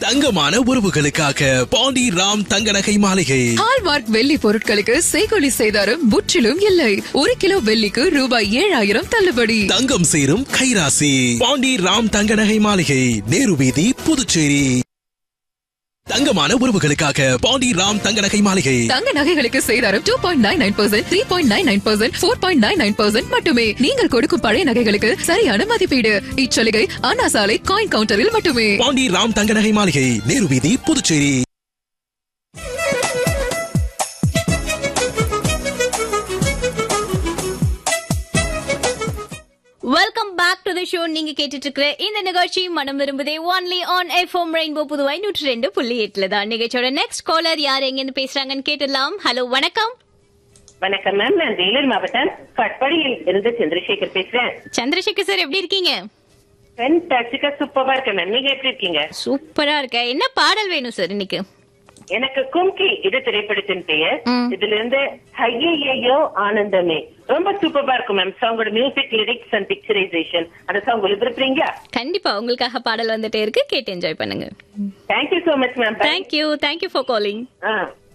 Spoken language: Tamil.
தங்கமான உறவுகளுக்காக பாண்டி ராம் தங்க நகை மாளிகை ஹால்மார்க் வெள்ளி பொருட்களுக்கு செய்கொலி செய்தாரும் முற்றிலும் இல்லை ஒரு கிலோ வெள்ளிக்கு ரூபாய் ஏழாயிரம் தள்ளுபடி தங்கம் சேரும் கைராசி பாண்டி ராம் தங்க நகை மாளிகை நேரு வீதி புதுச்சேரி தங்கமான உறவுகளுக்காக பாண்டி ராம் தங்க நகை மாளிகை தங்க நகைகளுக்கு செய்தாரும் two point nine nine percent three point nine nine percent four point nine nine percent மட்டுமே நீங்கள் கொடுக்கும் பழைய நகைகளுக்கு சரியான மதிப்பீடு இச்சலுகை அண்ணா சாலை காயின் கவுண்டரில் மட்டுமே பாண்டி ராம் தங்க நகை மாளிகை நேரு வீதி Puducherry welcome back to the show நீங்க கேட்டுட்டு இருக்கிற இந்த நிகழ்ச்சி மனம் விரும்புதே only on FM rainbow Puduvai நூற்றி ரெண்டு புள்ளி எட்டுல தான் நிகழ்ச்சியோட நெக்ஸ்ட் காலர் யார் எங்க இருந்து பேசுறாங்கன்னு கேட்டுடலாம் ஹலோ வணக்கம் வணக்கம் மேம் நான் வேலூர் மாவட்டம் கட்படியில் இருந்து சந்திரசேகர் பேசுறேன் சந்திரசேகர் சார் எப்படி இருக்கீங்க ஃபென்டாஸ்டிக்கா சூப்பரா இருக்கேன் மேம் நீங்க எப்படி இருக்கீங்க சூப்பரா இருக்க என்ன பாடல் வேணும் சார் இன்னைக்கு எனக்கு கும்கி இது திரைப்படத்தின் பெயர் ம். இதுல இருந்து ஐயையோ ஆனந்தமே ரொம்ப சூப்பரா இருக்கும் மேம் சாங்கோட மியூசிக் லிரிக்ஸ் அண்ட் பிக்சரைசேஷன் அந்த சாங் விரும்புறீங்களா கண்டிப்பா உங்களுக்காக பாடல் வந்துட்டே இருக்கு கேட்டு என்ஜாய் பண்ணுங்க thank you so much ma'am thank you thank you for calling ah